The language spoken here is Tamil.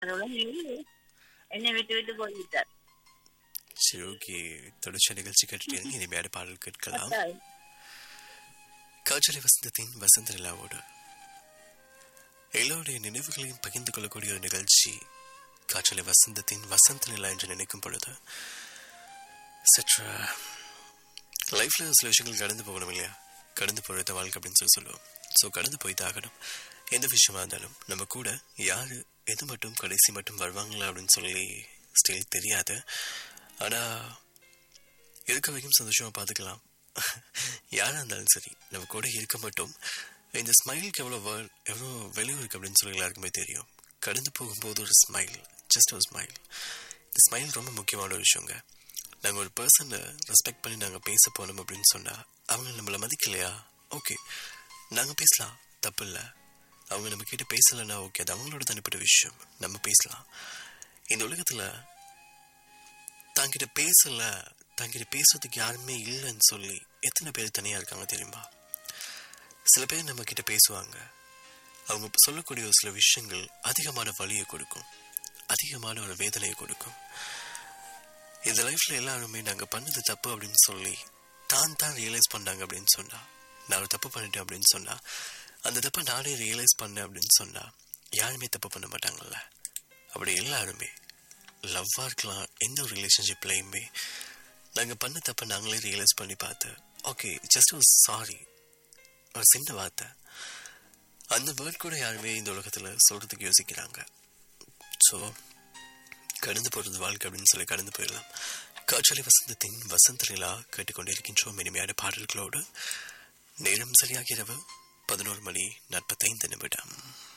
அதோட என்னை விட்டு விட்டு போய்விட்டார் சரி ஓகே தொடர்ச்சி நிகழ்ச்சி கேட்டுட்டு இனிமையான பாடல் கேட்கலாம் காற்றலை வசந்தத்தின் வசந்த நிலாவோடு எல்லோருடைய நினைவுகளையும் பகிர்ந்து கொள்ளக்கூடிய ஒரு நிகழ்ச்சி காற்றலை வசந்தத்தின் வசந்த நிலா என்று நினைக்கும் பொழுது சற்று லைஃப்ல சில விஷயங்கள் கடந்து போகணும் இல்லையா கடந்து போகிறது வாழ்க்கை அப்படின்னு சொல்லி சொல்லுவோம் ஸோ கடந்து போய் ஆகணும் எந்த விஷயமா இருந்தாலும் நம்ம கூட யாரு எது மட்டும் கடைசி மட்டும் வருவாங்களா அப்படின்னு சொல்லி ஸ்டில் தெரியாது ஆனா இருக்க வரைக்கும் சந்தோஷமா பார்த்துக்கலாம் யாரா இருந்தாலும் சரி நம்ம கூட இருக்க மட்டும் இந்த ஸ்மைலுக்கு எவ்வளோ வேர்ல் எவ்வளோ வெளியூர் இருக்கு அப்படின்னு சொல்லி எல்லாருக்குமே தெரியும் கடந்து போகும்போது ஒரு ஸ்மைல் ஜஸ்ட் ஒரு ஸ்மைல் இந்த ஸ்மைல் ரொம்ப முக்கியமான ஒரு விஷயங்க நாங்கள் ஒரு பர்சனை ரெஸ்பெக்ட் பண்ணி நாங்கள் பேச போனோம் அப்படின்னு சொன்னால் அவங்க நம்மளை மதிக்கலையா ஓகே நாங்கள் பேசலாம் தப்பு இல்லை அவங்க நம்ம கிட்ட பேசலைன்னா ஓகே அது அவங்களோட தனிப்பட்ட விஷயம் நம்ம பேசலாம் இந்த உலகத்தில் தாங்கிட்ட பேசல தாங்கிட்ட பேசுறதுக்கு யாருமே இல்லைன்னு சொல்லி எத்தனை பேர் தனியாக இருக்காங்க தெரியுமா சில பேர் நம்ம கிட்ட பேசுவாங்க அவங்க சொல்லக்கூடிய ஒரு சில விஷயங்கள் அதிகமான வழியை கொடுக்கும் அதிகமான ஒரு வேதனையை கொடுக்கும் இந்த லைஃப்ல எல்லாருமே நாங்க பண்ணது தப்பு அப்படின்னு சொல்லி தான் தான் ரியலைஸ் பண்ணாங்க அப்படின்னு சொன்னா நான் ஒரு தப்பு பண்ணிட்டேன் அப்படின்னு சொன்னா அந்த தப்பை நானே ரியலைஸ் பண்ணேன் அப்படின்னு சொன்னா யாருமே தப்பு பண்ண மாட்டாங்கல்ல அப்படி எல்லாருமே லவ்வாக இருக்கலாம் எந்த ஒரு ரிலேஷன்ஷிப்லையுமே நாங்கள் பண்ண தப்பை நாங்களே ரியலைஸ் பண்ணி பார்த்து ஓகே ஜஸ்ட் ஒரு சாரி ஒரு சின்ன வார்த்தை அந்த வேர்ட் கூட யாருமே இந்த உலகத்தில் சொல்கிறதுக்கு யோசிக்கிறாங்க ஸோ கடந்து போகிறது வாழ்க்கை அப்படின்னு சொல்லி கடந்து போயிடலாம் காற்றலை வசந்தத்தின் வசந்த நிலா கேட்டுக்கொண்டிருக்கின்றோம் இனிமையான பாடல்களோடு நேரம் சரியாக இரவு பதினோரு மணி நாற்பத்தைந்து நிமிடம்